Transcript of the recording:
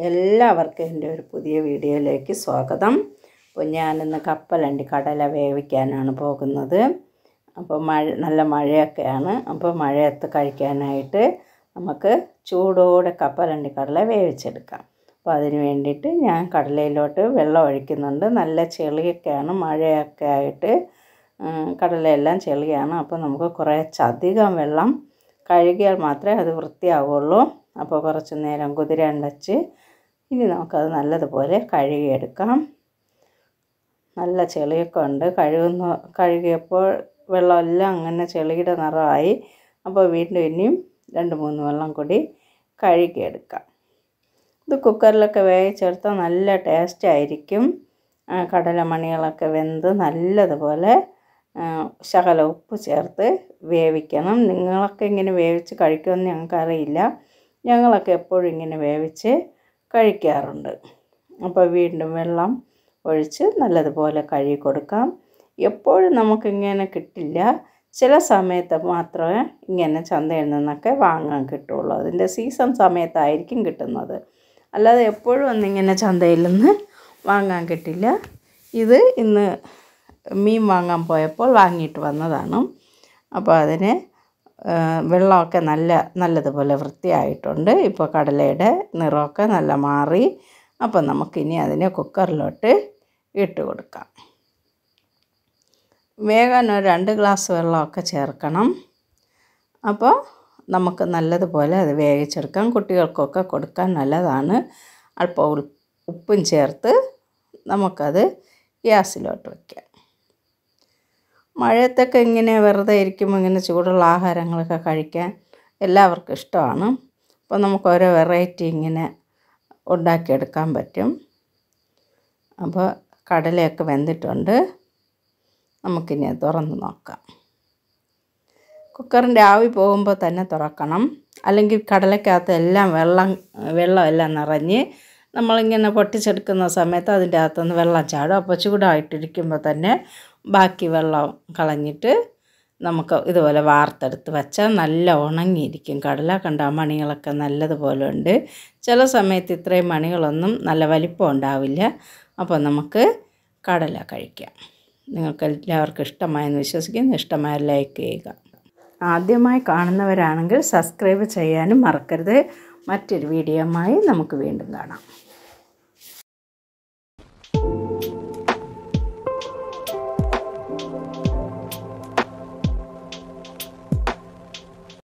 എല്ലാവർക്കും എൻ്റെ ഒരു പുതിയ വീഡിയോയിലേക്ക് സ്വാഗതം അപ്പോൾ ഞാനിന്ന് കപ്പലണ്ടി കടല വേവിക്കാനാണ് പോകുന്നത് അപ്പോൾ മഴ നല്ല മഴയൊക്കെയാണ് അപ്പോൾ മഴയത്ത് കഴിക്കാനായിട്ട് നമുക്ക് ചൂടോടെ കപ്പലണ്ടി കടല വേവിച്ചെടുക്കാം അപ്പോൾ അതിന് വേണ്ടിയിട്ട് ഞാൻ കടലയിലോട്ട് വെള്ളം ഒഴിക്കുന്നുണ്ട് നല്ല ചെളിയൊക്കെയാണ് മഴയൊക്കെ ആയിട്ട് ഉം, കടലയെല്ലാം ചെളിയാണ് അപ്പോൾ നമുക്ക് കുറച്ചധികം വെള്ളം കഴുകിയാൽ മാത്രമേ അത് വൃത്തിയാവുള്ളൂ അപ്പോൾ കുറച്ച് നേരം കുതിരാൻ വെച്ച് ഇനി നമുക്കത് നല്ലതുപോലെ കഴുകിയെടുക്കാം നല്ല ചെളിയൊക്കെ ഉണ്ട് കഴുകുന്ന കഴുകിയപ്പോൾ വെള്ളമെല്ലാം അങ്ങനെ ചെളിയുടെ നിറമായി അപ്പോൾ വീണ്ടും ഇനിയും രണ്ട് മൂന്ന് വെള്ളം കൂടി കഴുകിയെടുക്കാം ഇത് കുക്കറിലൊക്കെ വേവിച്ചെടുത്താൽ നല്ല ടേസ്റ്റ് ആയിരിക്കും ആ, കടലമണികളൊക്കെ വെന്ത് നല്ലതുപോലെ ആ, ശകലം ഉപ്പ് ചേർത്ത് വേവിക്കണം നിങ്ങളൊക്കെ ഇങ്ങനെ വേവിച്ച് കഴിക്കുമെന്ന് ഞങ്ങൾക്കറിയില്ല ഞങ്ങളൊക്കെ എപ്പോഴും ഇങ്ങനെ വേവിച്ച് കഴിക്കാറുണ്ട് അപ്പോൾ വീണ്ടും വെള്ളം ഒഴിച്ച് നല്ലതുപോലെ കഴുകി കൊടുക്കാം എപ്പോഴും നമുക്കിങ്ങനെ കിട്ടില്ല ചില സമയത്ത് മാത്രമേ ഇങ്ങനെ ചന്തയിൽ നിന്നൊക്കെ വാങ്ങാൻ കിട്ടുള്ളൂ അതിൻ്റെ സീസൺ സമയത്തായിരിക്കും കിട്ടുന്നത് അല്ലാതെ എപ്പോഴും ഒന്നിങ്ങനെ ചന്തയിൽ നിന്ന് വാങ്ങാൻ കിട്ടില്ല ഇത് ഇന്ന് മീൻ വാങ്ങാൻ പോയപ്പോൾ വാങ്ങിയിട്ട് വന്നതാണ് അപ്പോൾ അതിന് ആ, വെള്ളമൊക്കെ നല്ല നല്ലതുപോലെ വൃത്തിയായിട്ടുണ്ട് ഇപ്പോൾ കടലയുടെ നിറമൊക്കെ നല്ല മാറി അപ്പോൾ നമുക്കിനി അതിനെ കുക്കറിലോട്ട് ഇട്ട് കൊടുക്കാം വേഗം ഒരു രണ്ട് ഗ്ലാസ് വെള്ളമൊക്കെ ചേർക്കണം അപ്പോൾ നമുക്ക് നല്ലതുപോലെ അത് വേവിച്ചെടുക്കാം കുട്ടികൾക്കൊക്കെ കൊടുക്കാൻ നല്ലതാണ് അല്പം ഉൾ- ഉപ്പും ചേർത്ത് നമുക്കത് ഗ്യാസിലോട്ട് വയ്ക്കാം മഴയത്തൊക്കെ ഇങ്ങനെ വെറുതെ ഇരിക്കുമ്പോൾ ഇങ്ങനെ ചൂടുള്ള ആഹാരങ്ങളൊക്കെ കഴിക്കാൻ എല്ലാവർക്കും ഇഷ്ടമാണ് അപ്പോൾ നമുക്ക് ഓരോ വെറൈറ്റി ഇങ്ങനെ ഉണ്ടാക്കിയെടുക്കാൻ പറ്റും അപ്പോൾ കടലയൊക്കെ വെന്തിട്ടുണ്ട് നമുക്കിനി അത് തുറന്ന് നോക്കാം കുക്കറിൻ്റെ ആവി പോകുമ്പോൾ തന്നെ തുറക്കണം അല്ലെങ്കിൽ കടലക്കകത്ത് എല്ലാം വെള്ളം വെള്ളം എല്ലാം നിറഞ്ഞ് നമ്മളിങ്ങനെ പൊട്ടിച്ചെടുക്കുന്ന സമയത്ത് അതിൻ്റെ അകത്തുനിന്ന് വെള്ളം ചാടും അപ്പോൾ ചൂടായിട്ടിരിക്കുമ്പോൾ തന്നെ ബാക്കി വെള്ളം കളഞ്ഞിട്ട് നമുക്ക് ഇതുപോലെ വാർത്തെടുത്ത് വെച്ചാൽ നല്ല ഉണങ്ങിയിരിക്കും കടല കണ്ട ആ മണികളൊക്കെ നല്ലതുപോലെ ഉണ്ട് ചില സമയത്ത് ഇത്രയും മണികളൊന്നും നല്ല വലിപ്പം ഉണ്ടാവില്ല അപ്പോൾ നമുക്ക് കടല കഴിക്കാം നിങ്ങൾക്ക് എല്ലാവർക്കും ഇഷ്ടമായെന്ന് വിശ്വസിക്കുന്നു ഇഷ്ടമായ ലൈക്ക് ചെയ്യുക ആദ്യമായി കാണുന്നവരാണെങ്കിൽ സബ്സ്ക്രൈബ് ചെയ്യാനും മറക്കരുത് മറ്റൊരു വീഡിയോയുമായി നമുക്ക് വീണ്ടും കാണാം